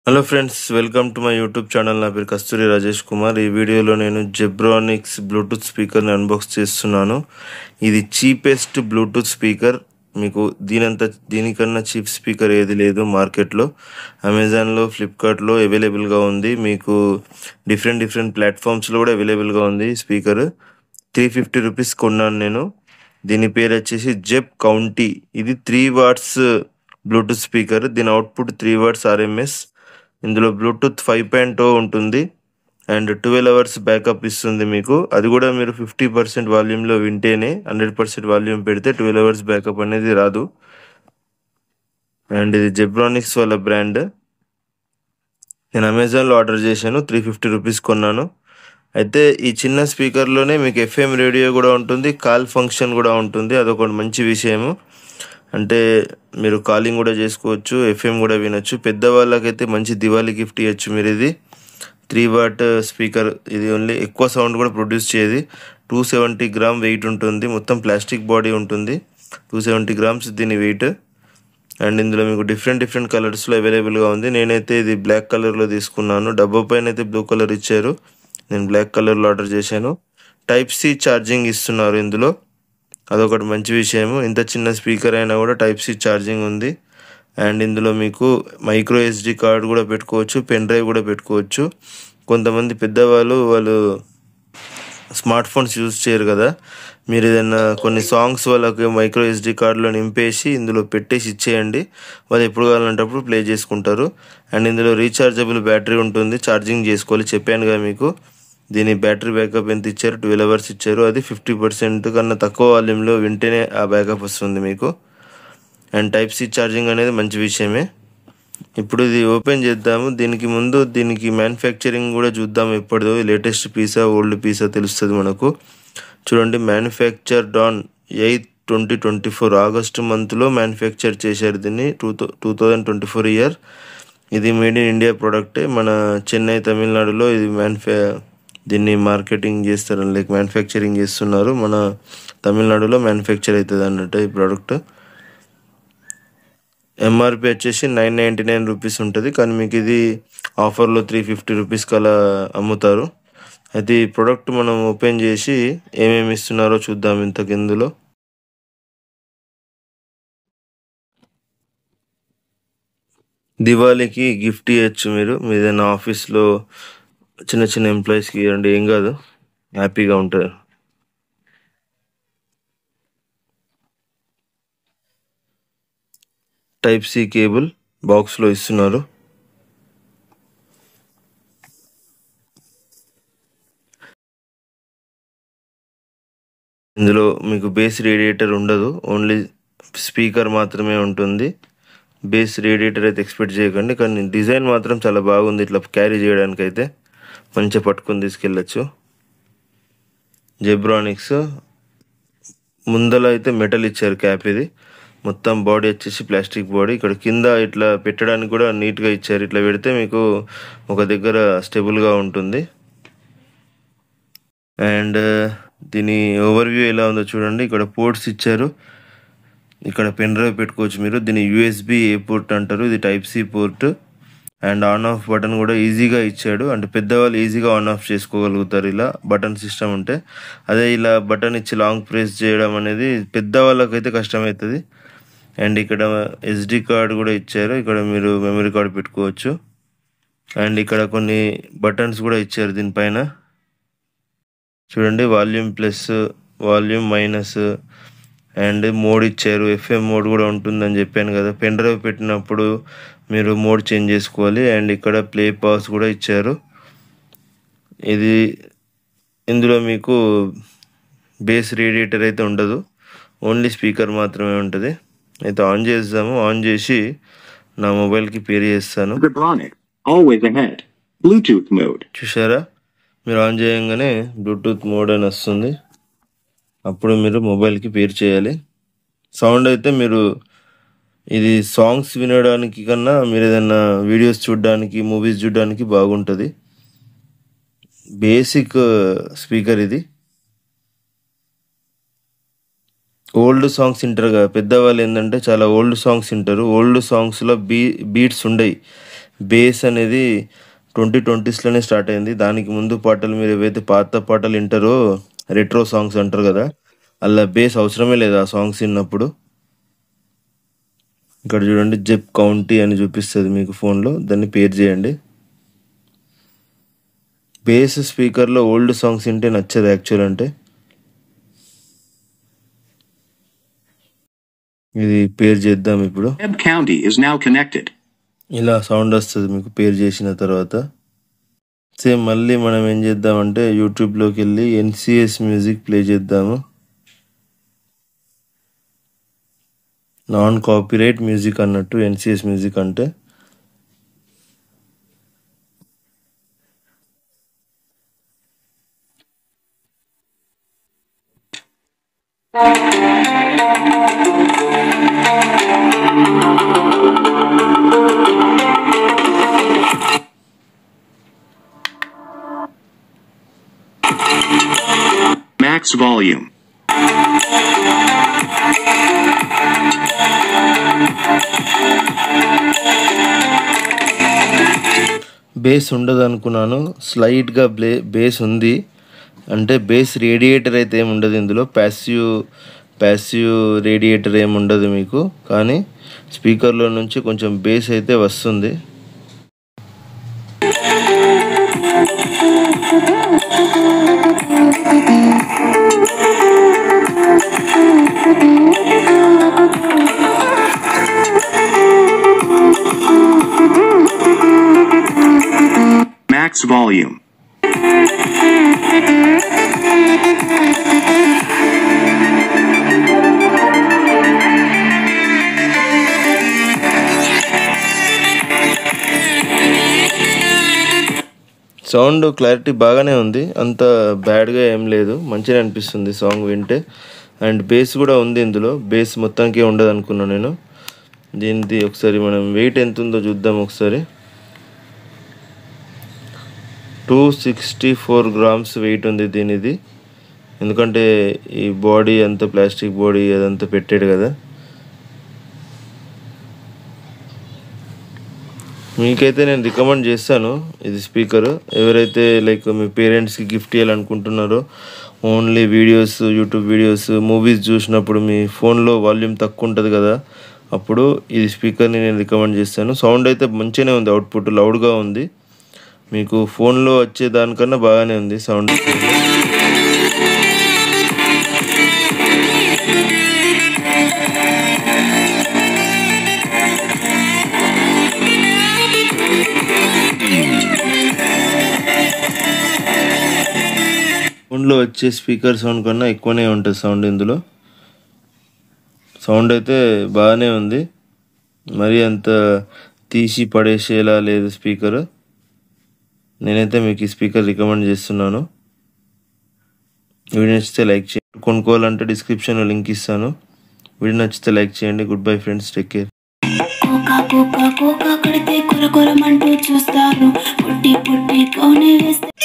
Hello friends welcome to my YouTube channel నా పేరు కస్తూరి రాజేష్ కుమార్ ఈ వీడియోలో నేను జెబ్రానిక్స్ బ్లూటూత్ స్పీకర్ని అన్బాక్స్ చేస్తున్నాను ఇది చీపెస్ట్ బ్లూటూత్ స్పీకర్ మీకు దీనంత దీనికన్నా చీప్ స్పీకర్ ఏది లేదు మార్కెట్లో అమెజాన్లో ఫ్లిప్కార్ట్లో అవైలబుల్గా ఉంది మీకు డిఫరెంట్ డిఫరెంట్ ప్లాట్ఫామ్స్లో కూడా అవైలబుల్గా ఉంది స్పీకర్ త్రీ ఫిఫ్టీ రూపీస్ కొన్నాను నేను దీని పేరు వచ్చేసి జెప్ కౌంటీ ఇది త్రీ వాట్స్ బ్లూటూత్ స్పీకర్ దీని అవుట్పుట్ త్రీ వాట్స్ ఆర్ఎంఎస్ ఇందులో బ్లూటూత్ ఫైవ్ పాయింట్ ఉంటుంది అండ్ ట్వెల్వ్ అవర్స్ బ్యాకప్ ఇస్తుంది మీకు అది కూడా మీరు ఫిఫ్టీ పర్సెంట్ వాల్యూమ్లో వింటేనే హండ్రెడ్ పర్సెంట్ వాల్యూమ్ పెడితే ట్వెల్వ్ అవర్స్ బ్యాకప్ అనేది రాదు అండ్ ఇది జెబ్రానిక్స్ వాళ్ళ బ్రాండ్ నేను అమెజాన్లో ఆర్డర్ చేశాను త్రీ ఫిఫ్టీ రూపీస్ కొన్నాను అయితే ఈ చిన్న స్పీకర్లోనే మీకు ఎఫ్ఎం రేడియో కూడా ఉంటుంది కాల్ ఫంక్షన్ కూడా ఉంటుంది అదొక మంచి విషయము అంటే మీరు కాలింగ్ కూడా చేసుకోవచ్చు ఎఫ్ఎం కూడా వినొచ్చు పెద్దవాళ్ళకైతే మంచి దివాళీ గిఫ్ట్ ఇవ్వచ్చు మీరు ఇది త్రీ వాట్ స్పీకర్ ఇది ఓన్లీ ఎక్కువ సౌండ్ కూడా ప్రొడ్యూస్ చేయదు టూ సెవెంటీ గ్రామ్ వెయిట్ ఉంటుంది మొత్తం ప్లాస్టిక్ బాడీ ఉంటుంది టూ సెవెంటీ గ్రామ్స్ దీని వెయిట్ అండ్ ఇందులో మీకు డిఫరెంట్ డిఫరెంట్ కలర్స్లో అవైలబుల్గా ఉంది నేనైతే ఇది బ్లాక్ కలర్లో తీసుకున్నాను డబ్బా పైన అయితే బ్లూ కలర్ ఇచ్చారు నేను బ్లాక్ కలర్లో ఆర్డర్ చేశాను టైప్ సి ఛార్జింగ్ ఇస్తున్నారు ఇందులో అదొకటి మంచి విషయము ఇంత చిన్న స్పీకర్ అయినా కూడా టైప్ సి ఛార్జింగ్ ఉంది అండ్ ఇందులో మీకు మైక్రో ఎస్డి కార్డ్ కూడా పెట్టుకోవచ్చు పెన్ డ్రైవ్ కూడా పెట్టుకోవచ్చు కొంతమంది పెద్దవాళ్ళు వాళ్ళు స్మార్ట్ ఫోన్స్ యూజ్ చేయరు కదా మీరు ఏదైనా కొన్ని సాంగ్స్ వాళ్ళకి మైక్రో ఎస్డి కార్డులో నింపేసి ఇందులో పెట్టేసి ఇచ్చేయండి వాళ్ళు ఎప్పుడు కావాలంటప్పుడు ప్లే చేసుకుంటారు అండ్ ఇందులో రీఛార్జబుల్ బ్యాటరీ ఉంటుంది ఛార్జింగ్ చేసుకోవాలి చెప్పాను కదా మీకు దీని బ్యాటరీ బ్యాకప్ ఎంత ఇచ్చారు ట్వెల్వ్ అవర్స్ ఇచ్చారు అది ఫిఫ్టీ పర్సెంట్ కన్నా తక్కువ వాల్యూమ్లో వింటేనే ఆ బ్యాకప్ వస్తుంది మీకు అండ్ టైప్ సి ఛార్జింగ్ అనేది మంచి విషయమే ఇప్పుడు ఇది ఓపెన్ చేద్దాము దీనికి ముందు దీనికి మ్యానుఫ్యాక్చరింగ్ కూడా చూద్దాం ఎప్పటిదో లేటెస్ట్ పీసా ఓల్డ్ పీసా తెలుస్తుంది మనకు చూడండి manufactured on eighth twenty twenty four August మంత్లో మ్యానుఫ్యాక్చర్ చేశారు దీన్ని two two thousand twenty four year ఇది మేడ్ ఇన్ ఇండియా ప్రోడక్టే మన చెన్నై తమిళనాడులో ఇది మ్యానుఫ్యా దీన్ని మార్కెటింగ్ చేస్తారు లైక్ మ్యానుఫ్యాక్చరింగ్ చేస్తున్నారు మన తమిళనాడులో మ్యానుఫ్యాక్చర్ అవుతుంది అన్నట్టు ఈ ప్రోడక్ట్ ఎంఆర్పి వచ్చేసి నైన్ నైంటీ నైన్ రూపీస్ ఉంటుంది కానీ మీకు ఇది ఆఫర్లో త్రీ ఫిఫ్టీ రూపీస్కి అలా అమ్ముతారు అయితే ఈ ప్రోడక్ట్ మనం ఓపెన్ చేసి ఏమేమి ఇస్తున్నారో చూద్దాం ఇంతకు ఇందులో దివాళీకి గిఫ్ట్ ఇవ్వచ్చు మీరు మీ ఏదైనా ఆఫీస్లో చిన్న చిన్న ఎంప్లాయీస్కి ఇవ్వండి ఏం కాదు హ్యాపీగా ఉంటారు టైప్ సి కేబుల్ బాక్స్లో ఇస్తున్నారు ఇందులో మీకు బేస్ రేడియేటర్ ఉండదు ఓన్లీ స్పీకర్ మాత్రమే ఉంటుంది బేస్ రేడియేటర్ అయితే ఎక్స్పెక్ట్ చేయకండి కానీ డిజైన్ మాత్రం చాలా బాగుంది ఇట్లా క్యారీ చేయడానికి అయితే మంచిగా పట్టుకొని తీసుకెళ్ళచ్చు జెబ్రానిక్స్ ముందల అయితే మెటల్ ఇచ్చారు క్యాప్ ఇది మొత్తం బాడీ వచ్చేసి ప్లాస్టిక్ బాడీ ఇక్కడ కింద ఇట్లా పెట్టడానికి కూడా నీట్గా ఇచ్చారు ఇట్లా పెడితే మీకు ఒక దగ్గర స్టెబుల్గా ఉంటుంది అండ్ దీని ఓవర్వ్యూ ఎలా ఉందో చూడండి ఇక్కడ పోర్ట్స్ ఇచ్చారు ఇక్కడ పెన్ డ్రైవ్ పెట్టుకోవచ్చు మీరు దీన్ని యూఎస్బి ఏ పోర్ట్ అంటారు ఇది type C port and on off button కూడా ఈజీగా ఇచ్చాడు అంటే పెద్దవాళ్ళు ఈజీగా ఆన్ ఆఫ్ చేసుకోగలుగుతారు ఇలా బటన్ సిస్టమ్ ఉంటే అదే ఇలా బటన్ ఇచ్చి లాంగ్ ప్రెస్ చేయడం అనేది పెద్దవాళ్ళకైతే కష్టమవుతుంది అండ్ ఇక్కడ ఎస్డి కార్డ్ కూడా ఇచ్చారు ఇక్కడ మీరు మెమరీ కార్డ్ పెట్టుకోవచ్చు అండ్ ఇక్కడ కొన్ని బటన్స్ కూడా ఇచ్చారు దీనిపైన చూడండి volume plus volume minus and mode ఇచ్చారు ఎఫ్ఎం మోడ్ కూడా ఉంటుందని చెప్పాను కదా పెన్ డ్రైవ్ పెట్టినప్పుడు మీరు మోడ్ చేంజ్ చేసుకోవాలి అండ్ ఇక్కడ ప్లే పాస్ కూడా ఇచ్చారు ఇది ఇందులో మీకు బేస్ రేడియేటర్ అయితే ఉండదు ఓన్లీ స్పీకర్ మాత్రమే ఉంటుంది అయితే ఆన్ చేద్దాము ఆన్ చేసి నా మొబైల్కి పేరు చేస్తాను Vibronic, always ahead. Bluetooth mode. చూసారా మీరు ఆన్ చేయగానే బ్లూటూత్ మోడ్ అని వస్తుంది అప్పుడు మీరు మొబైల్కి పేరు చేయాలి సౌండ్ అయితే మీరు ఇది సాంగ్స్ వినడానికి కన్నా మీరు ఏదైనా వీడియోస్ చూడడానికి మూవీస్ చూడడానికి బాగుంటుంది బేసిక్ స్పీకర్ ఇది ఓల్డ్ సాంగ్స్ వింటారు కదా పెద్దవాళ్ళు ఏంటంటే చాలా ఓల్డ్ సాంగ్స్ వింటారు ఓల్డ్ సాంగ్స్లో బీ బీట్స్ ఉండయి బేస్ అనేది ట్వంటీ ట్వంటీస్లోనే స్టార్ట్ అయింది దానికి ముందు పాటలు మీరు ఏవైతే పాత పాటలు వింటారో రెట్రో సాంగ్స్ అంటారు కదా అలా బేస్ అవసరమే లేదు ఆ సాంగ్స్ విన్నప్పుడు ఇక్కడ చూడండి జెప్ కౌంటీ అని చూపిస్తుంది మీకు ఫోన్లో దాన్ని పేర్ చేయండి బేస్ స్పీకర్లో ఓల్డ్ సాంగ్స్ వింటే నచ్చదు యాక్చువల్ అంటే ఇది పేర్ చేద్దాం ఇప్పుడు Webb County is now connected. ఇలా సౌండ్ వస్తుంది మీకు పేరు చేసిన తర్వాత సేమ్ మళ్ళీ మనం ఏం చేద్దామంటే యూట్యూబ్లోకి వెళ్ళి ఎన్సిఎస్ మ్యూజిక్ ప్లే చేద్దాము నాన్ కాపీరైట్ మ్యూజిక్ అన్నట్టు ఎన్సిఎస్ మ్యూజిక్ అంటే Max volume. బేస్ ఉండదు అనుకున్నాను స్లైట్గా బ్లే బేస్ ఉంది అంటే బేస్ రేడియేటర్ అయితే ఏమి ఉండదు ఇందులో ప్యాసివ్ ప్యాసివ్ రేడియేటర్ ఏమి ఉండదు మీకు కానీ స్పీకర్లో నుంచి కొంచెం బేస్ అయితే వస్తుంది Max volume. సౌండ్ క్లారిటీ బాగానే ఉంది అంత బ్యాడ్గా ఏం లేదు మంచిగా అనిపిస్తుంది సాంగ్ వింటే అండ్ బేస్ కూడా ఉంది ఇందులో బేస్ మొత్తానికి ఉండదు అనుకున్నాను నేను దీనిది ఒకసారి మనం వెయిట్ ఎంత ఉందో చూద్దాం ఒకసారి two sixty four grams weight ఉంది దీనిది ఎందుకంటే ఈ బాడీ అంతా ప్లాస్టిక్ బాడీ అదంతా పెట్టాడు కదా మీకైతే నేను రికమెండ్ చేస్తాను ఇది స్పీకర్ ఎవరైతే లైక్ మీ పేరెంట్స్కి గిఫ్ట్ ఇవ్వాలనుకుంటున్నారో only videos YouTube videos movies చూసినప్పుడు మీ ఫోన్లో వాల్యూమ్ తక్కువ ఉంటుంది కదా అప్పుడు ఇది స్పీకర్ని నేను రికమెండ్ చేస్తాను సౌండ్ అయితే మంచిగానే ఉంది అవుట్పుట్ లౌడ్గా ఉంది మీకు ఫోన్లో వచ్చే దానికన్నా బాగానే ఉంది సౌండ్ ఫోన్లో వచ్చే స్పీకర్ సౌండ్ కన్నా ఎక్కువనే ఉంటుంది సౌండ్ ఇందులో సౌండ్ అయితే బాగానే ఉంది మరి అంత తీసి పడేసేలా లేదు స్పీకర్ నేనైతే మీకు ఈ స్పీకర్ రికమెండ్ చేస్తున్నాను వీడియో నచ్చితే లైక్ చేయండి కొనుక్కోవాలంటే డిస్క్రిప్షన్లో లింక్ ఇస్తాను వీడియో నచ్చితే లైక్ చేయండి good bye friends take care కోకా కోకా కోకా కడితే కొర కొరమంటూ చూస్తారు పుట్టి పుట్టి కోనే వేస్తే